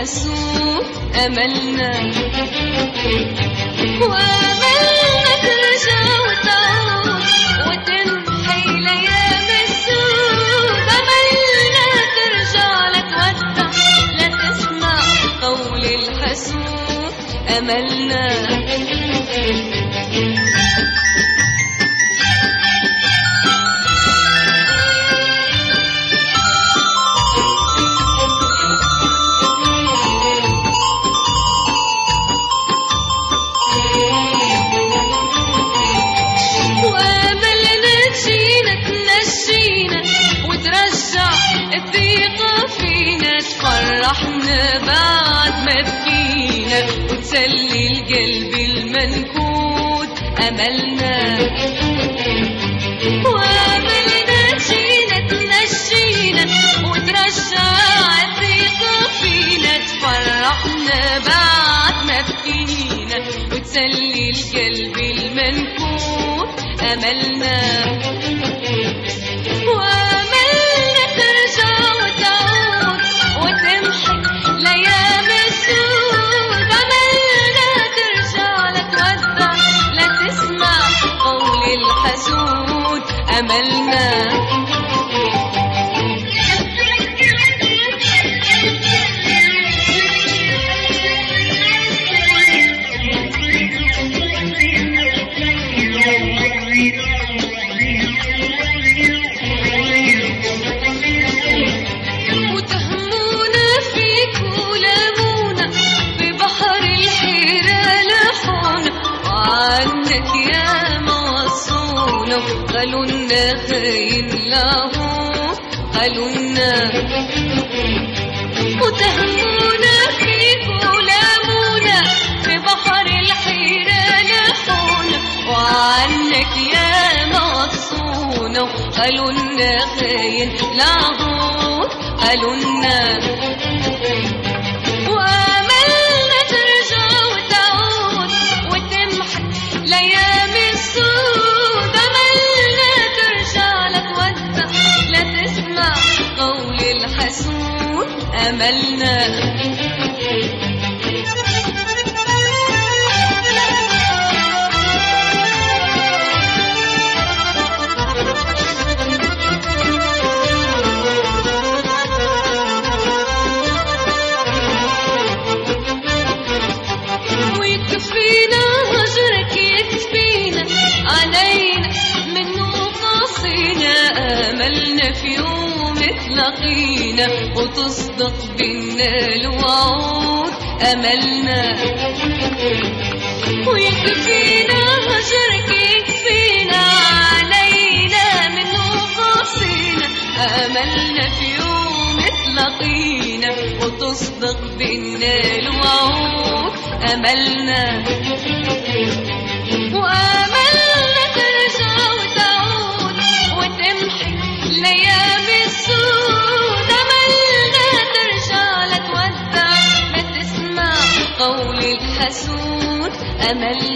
الحسود أملنا وأملنا ترجع وتعود وتمحي الأيام السود أملنا ترجع لتودع لا تسمع قول الحسود أملنا واملنا تجينا تنجينا وترجع الثقة فينا تفرحنا بعد ما بكينا وتسلي القلب المنكود أملنا واملنا تجينا تنجينا وترجع الثقة فينا تفرحنا بعد ما بكينا وتسلي القلب المنكود أملنا وأملنا ترجع وتعود وتمحي الأيام السود أملنا ترجع لتودع لا تسمع قول الحسود أملنا وتهمونا فيك ولامونا في بحر الحيرة لحونا وعنك يا موصونا قالولنا خاين لاهو قالولنا وتهمونا فيك ولامونا في بحر الحيرة لحونا وعنك يا موصونا قالولنا خاين لاهو قالولنا واملنا ترجع وتعود وتمحي الايام السود املنا ترجع لتودع لا تسمع قول الحسود املنا ويكفينا هجرك يكفينا علينا منه قصينا املنا في يوم تلاقينا وتصدق بينا الوعود املنا ويكفينا هجرك يكفينا علينا منه قصينا املنا في يوم تلاقينا وتصدق بينا الوعود املنا واملنا ترجع وتعود وتمحي الايام السود املنا ترجع لتودع لا تسمع قول الحسود املنا